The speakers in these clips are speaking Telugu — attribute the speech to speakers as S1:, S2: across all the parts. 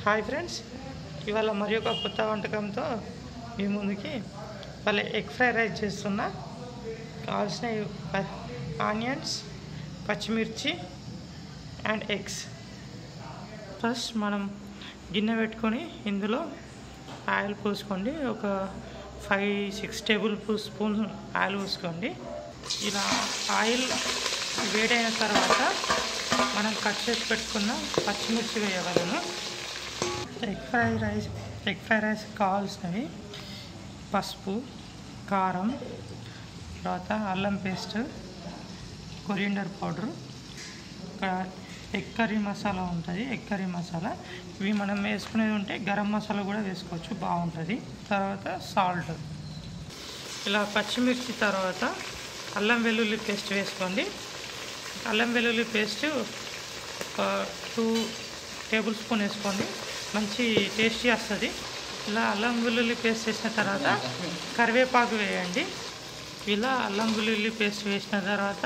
S1: హాయ్ ఫ్రెండ్స్ ఇవాళ మరి ఒక కొత్త వంటకంతో మీ ముందుకి వాళ్ళ ఎగ్ ఫ్రై రైస్ చేస్తున్నా కావాల్సిన ఆనియన్స్ పచ్చిమిర్చి అండ్ ఎగ్స్ ఫస్ట్ మనం గిన్నె పెట్టుకొని ఇందులో ఆయిల్ పోసుకోండి ఒక five six tablespoon oil పోసుకోండి ఇలా ఆయిల్ వేడైన తర్వాత మనం కట్ చేసి పెట్టుకున్న పచ్చిమిర్చి వేయగలను egg fry rice egg fry rice కావాల్సినవి పసుపు కారం తర్వాత అల్లం పేస్ట్ కొరియండర్ పౌడర్ ఇక్కడ ఎగ్ కర్రీ మసాలా ఉంటుంది ఎగ్ కర్రీ మసాలా ఇవి మనం వేసుకునేది ఉంటే గరం మసాలా కూడా వేసుకోవచ్చు బాగుంటుంది తర్వాత సాల్ట్ ఇలా పచ్చిమిర్చి తర్వాత అల్లం వెల్లుల్లి పేస్ట్ వేసుకోండి అల్లం వెల్లుల్లి పేస్ట్ ఒక టూ టేబుల్ స్పూన్ వేసుకోండి మంచి టేస్టీ వస్తుంది ఇలా అల్లం వెల్లుల్లి పేస్ట్ వేసిన తర్వాత కరివేపాకు వేయండి ఇలా అల్లం వెల్లుల్లి పేస్ట్ వేసిన తర్వాత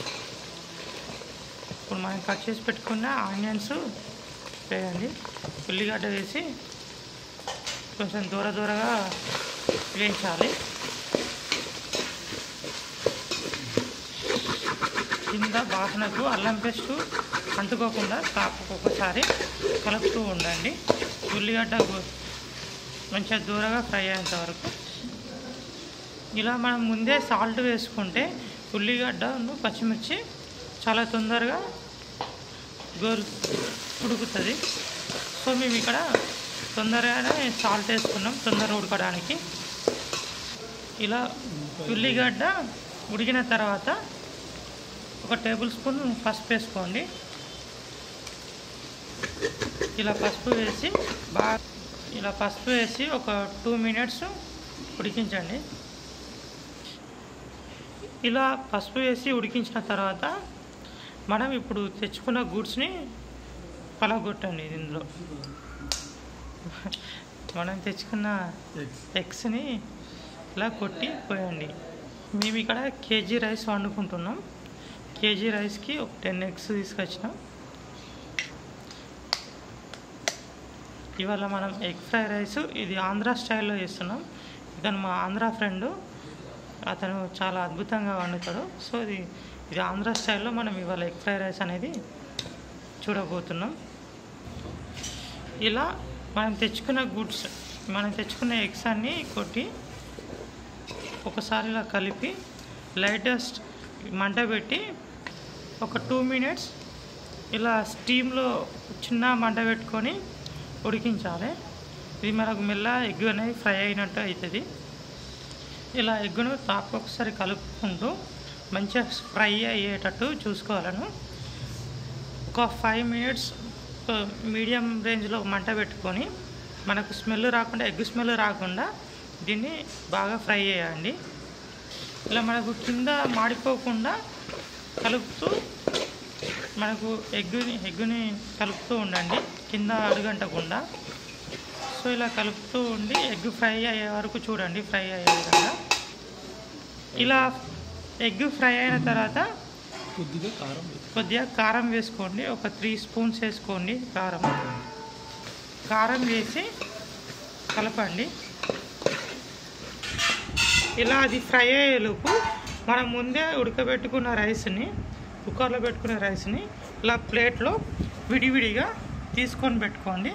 S1: ఇప్పుడు మనం కట్ చేసి పెట్టుకున్న ఆనియన్స్ వేయండి ఉల్లిగడ్డ వేసి కొంచెం దూర దూరగా వేయించాలి కింద వాసనకు అల్లం పేస్ట్ అంటుకోకుండా ఒక్కొక్కసారి కలుపుతూ ఉండండి ఉల్లిగడ్డ గు- మంచిగా దూరగా ఫ్రై అయ్యేంత వరకు ఇలా మనం ముందే సాల్ట్ వేసుకుంటే ఉల్లిగడ్డను పచ్చిమిర్చి చాలా తొందరగా గోరు ఉడుకుతుంది సో మేము ఇక్కడ తొందరగానే సాల్ట్ వేసుకున్నాం తొందరగా ఉడకడానికి ఇలా ఉల్లిగడ్డ ఉడికిన తర్వాత ఒక టేబుల్ స్పూన్ పసుపు వేసుకోండి ఇలా పసుపు వేసి బాగా ఇలా పసుపు వేసి ఒక టూ మినిట్స్ ఉడికించండి ఇలా పసుపు వేసి ఉడికించిన తర్వాత మనం ఇప్పుడు తెచ్చుకున్న గూడ్స్ని పలగొట్టండి ఇందులో మనం తెచ్చుకున్న ఎగ్స్ని ఇలా కొట్టి పోయండి మేము ఇక్కడ కేజీ రైస్ వండుకుంటున్నాం కేజీ రైస్కి ఒక టెన్ ఎగ్స్ తీసుకొచ్చినాం ఇవాళ మనం ఎగ్ ఫ్రై రైస్ ఇది ఆంధ్ర స్టైల్లో చేస్తున్నాం ఇతను మా ఆంధ్ర ఫ్రెండ్ అతను చాలా అద్భుతంగా వండుతాడు సో ఇది ఇది ఆంధ్ర స్టైల్లో మనం ఇవాళ ఎగ్ ఫ్రై రైస్ అనేది చూడబోతున్నాం ఇలా మనం తెచ్చుకున్న గుడ్స్ మనం తెచ్చుకున్న ఎగ్స్ అన్నీ కొట్టి ఒకసారి ఇలా కలిపి లైటెస్ట్ మంట పెట్టి ఒక టూ మినిట్స్ ఇలా స్టీమ్లో చిన్న మంట పెట్టుకొని ఉడికించాలి ఇది మనకు మెల్ల ఎగ్ అనేది ఫ్రై అయినట్టు అవుతుంది ఇలా ఎగ్గును తాపు ఒకసారి కలుపుకుంటూ మంచిగా ఫ్రై అయ్యేటట్టు చూసుకోవాలను ఒక ఫైవ్ మినిట్స్ మీడియం రేంజ్లో మంట పెట్టుకొని మనకు స్మెల్ రాకుండా ఎగ్ స్మెల్ రాకుండా దీన్ని బాగా ఫ్రై చేయండి ఇలా మనకు కింద మాడిపోకుండా కలుపుతూ మనకు ఎగ్గుని ఎగ్గుని కలుపుతూ ఉండండి కింద అడుగంటకుండా సో ఇలా కలుపుతూ ఉండి ఎగ్ ఫ్రై అయ్యే వరకు చూడండి ఫ్రై అయ్యే విధంగా ఇలా ఎగ్ ఫ్రై అయిన తర్వాత
S2: కొద్దిగా కారం వేసి
S1: కొద్దిగా కారం వేసుకోండి ఒక త్రీ స్పూన్స్ వేసుకోండి కారం కారం వేసి కలపండి ఇలా అది ఫ్రై అయ్యేలోపు మనం ముందే ఉడకబెట్టుకున్న రైస్ని కుక్కర్లో పెట్టుకున్న రైస్ని ఇలా ప్లేట్లో విడివిడిగా తీసుకొని పెట్టుకోండి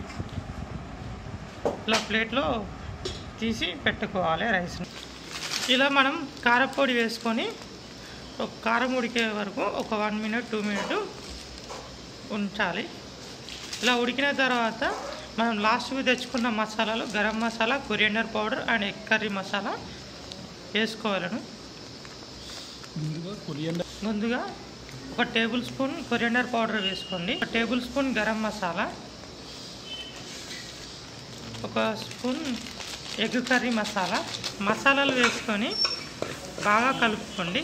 S1: ఇలా ప్లేట్లో తీసి పెట్టుకోవాలి రైస్ని ఇలా మనం కారపొడి వేసుకొని ఒక కారం ఉడికే వరకు ఒక వన్ మినిట్ టూ మినిట్ ఉంచాలి ఇలా ఉడికిన తర్వాత మనం లాస్ట్కి తెచ్చుకున్న మసాలాలు garam masala coriander powder and egg curry masala వేసుకోవాలను
S2: ముందుగా కొరియండర్
S1: ముందుగా ఒక టేబుల్ స్పూన్ కొరియండర్ పౌడర్ వేసుకోండి ఒక టేబుల్ స్పూన్ గరం మసాలా ఒక స్పూన్ ఎగ్ కర్రీ మసాలా మసాలాలు వేసుకొని బాగా కలుపుకోండి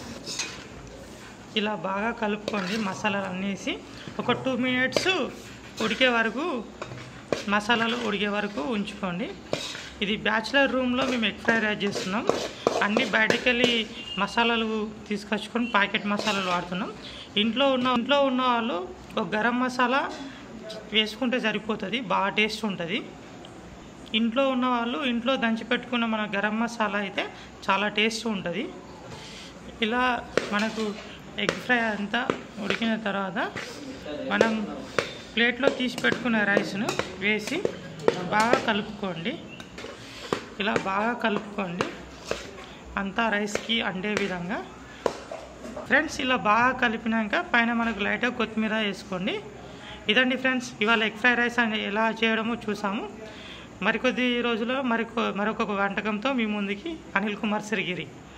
S1: ఇలా బాగా కలుపుకోండి మసాలాలు అన్నేసి ఒక టూ మినిట్స్ ఉడికే వరకు మసాలాలు ఉడికే వరకు ఉంచుకోండి ఇది బ్యాచిలర్ రూమ్లో మేము ఎగ్ ఫ్రై రైస్ చేస్తున్నాం అన్నీ బయటకు వెళ్ళి మసాలాలు తీసుకొచ్చుకొని ప్యాకెట్ మసాలాలు వాడుతున్నాం ఇంట్లో ఉన్న ఇంట్లో ఉన్న వాళ్ళు ఒక గరం మసాలా వేసుకుంటే సరిపోతుంది బాగా టేస్ట్ ఉంటుంది ఇంట్లో ఉన్న వాళ్ళు ఇంట్లో దంచి పెట్టుకున్న మన గరం మసాలా అయితే చాలా టేస్ట్ ఉంటుంది ఇలా మనకు ఎగ్ ఫ్రై అంతా ఉడికిన తర్వాత మనం ప్లేట్లో తీసి పెట్టుకున్న రైస్ను వేసి బాగా కలుపుకోండి ఇలా బాగా కలుపుకోండి అంతా రైస్కి అండే విధంగా ఫ్రెండ్స్ ఇలా బాగా కలిపినాక పైన మనకు లైట్గా కొత్తిమీర వేసుకోండి ఇదండి ఫ్రెండ్స్ ఇవాళ ఎగ్ ఫ్రై రైస్ అని ఎలా చేయడమో చూసాము మరికొద్ది రోజుల్లో మరికొ మరొక వంటకంతో మీ ముందుకి అనిల్ కుమార్ సిరిగిరి